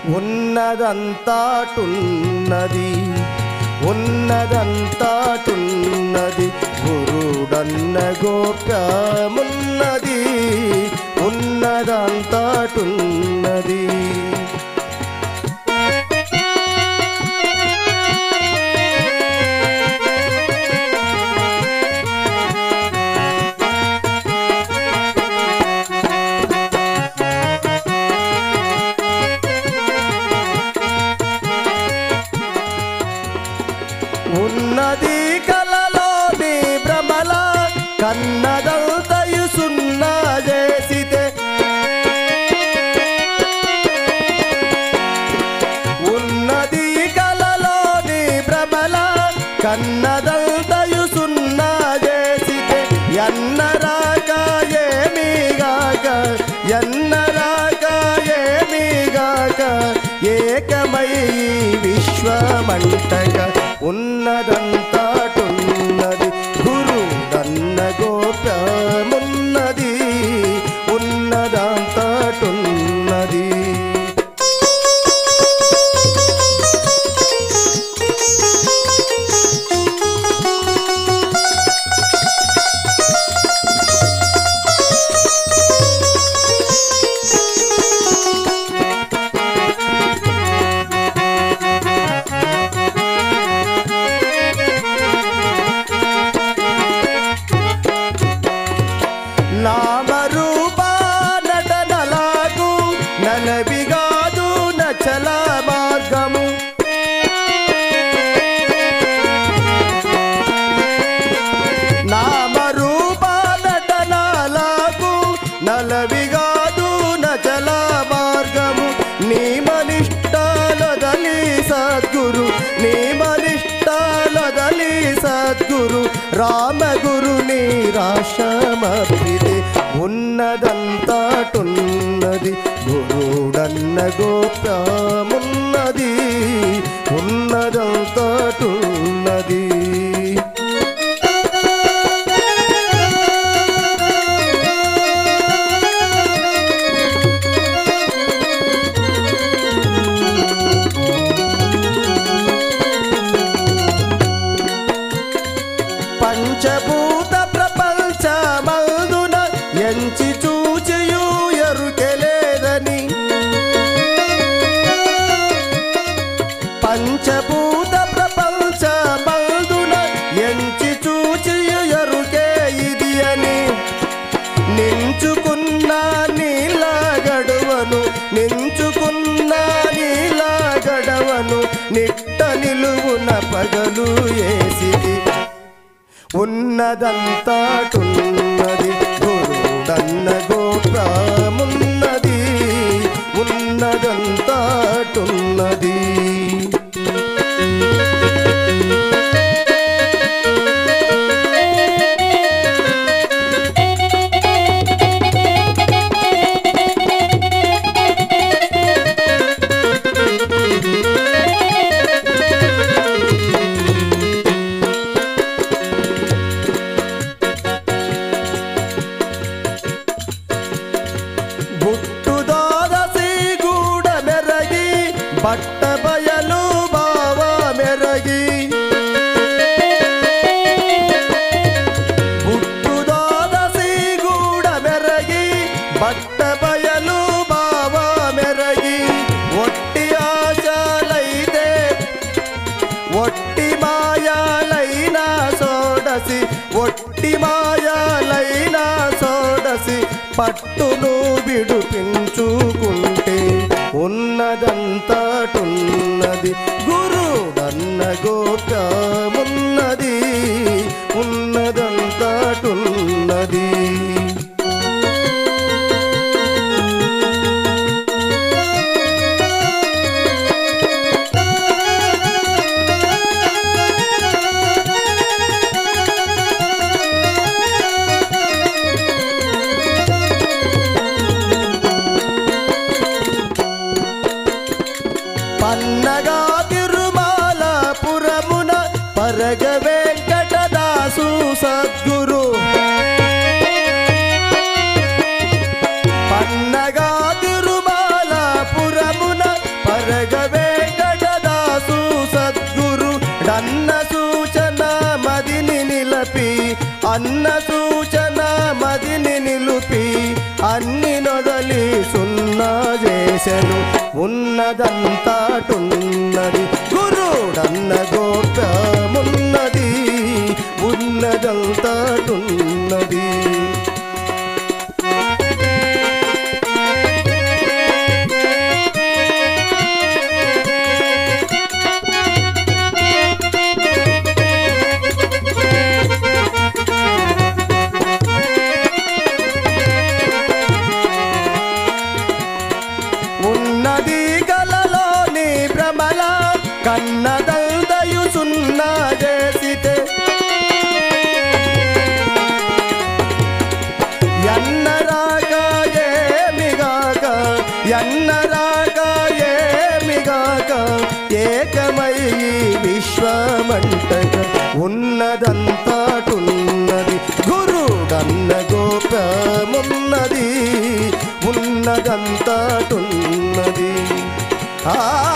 ఉన్నదంతాటున్నది ఉన్నదంతాటున్నది గురుడన్న గోప్యమున్నది ఉన్నదంతాటున్నది ఉన్నది కలలోని భ్రమల కన్నదంతయు సున్నా చేసితే ఉన్నది కలలోని భ్రమల కన్నదంతయు సున్నా చేసితే ఎన్నరాక ఏమీగాక ఎన్నరాక ఏమీగాక ఏకమై విశ్వమంటక ఉన్నదంతాటున్నది గురుడన్న గోప్యమున్నది ఉన్నదంతాటున్నది నామరూప నటనలాగు నలవిగాదు నచల మార్గము నామరూప నటనలాగు నలవిగాదు నచల మార్గము నిమనిష్టాలదలి సద్గురు నిమనిష్టాలదలి సద్గురు రామగురు నిరాశమపిది ఉన్నదంతాటున్నది గురుడన్న గోప్యమున్నది ఉన్నదంతాటున్నది పంచభూత ప్రపంచ మల్దున ఎంచి చూచియు ఎరుకెలేదని పంచభూత ప్రపంచ మల్దున ఎంచి చూచియు ఎరుకే ఇది అని నించుకున్న నీల గడువను నించుకున్న నీల గడవను నిట్ట నిలువున పగలు ఏసిది ఉన్నదంతాటున్నది గురుడన్న గోప్రమున్నది ఉన్నదంతాటున్నది బుట్టు దాదసి గూడ మెరగి బట్ట బయలు బావ మెరగి బుట్టు దాదసి గూడ మెరగి బట్ట బయలు బావ మెరగి ఒట్టి ఆశలైతే ఒట్టి మాయాలైనా సోడసి ఒట్టి మాయాలైనా సోడసి పట్టును విడుపించుకుంటే ఉన్నదంతటున్నది గురుడన్న గోప్యమున్నది ఉన్నదంతటున్నది పన్నగా తిరుమాల పురమున పరగ వెంకటదాసు సద్గురు పన్నగా తిరుమాల పురమున అన్న సూచన మదిని నిలుపి అన్ని నొదలి సున్నా చేసెను ఉన్నదంతాటున్నది గురుడన్న గోప్యమున్నది ఉన్నదంతాటున్నది ఉన్నది కలలోని భ్రమల కన్నదందయు సున్నా చేసితే ఎన్నరాక ఏమిగాక ఎన్నరాక ఏమిగాక ఏకమై ఈ విశ్వమంటక ఉన్నదంతాటున్నది గురుడన్న గోప్యమున్నది ఉన్నదంతాటున్నది ఆ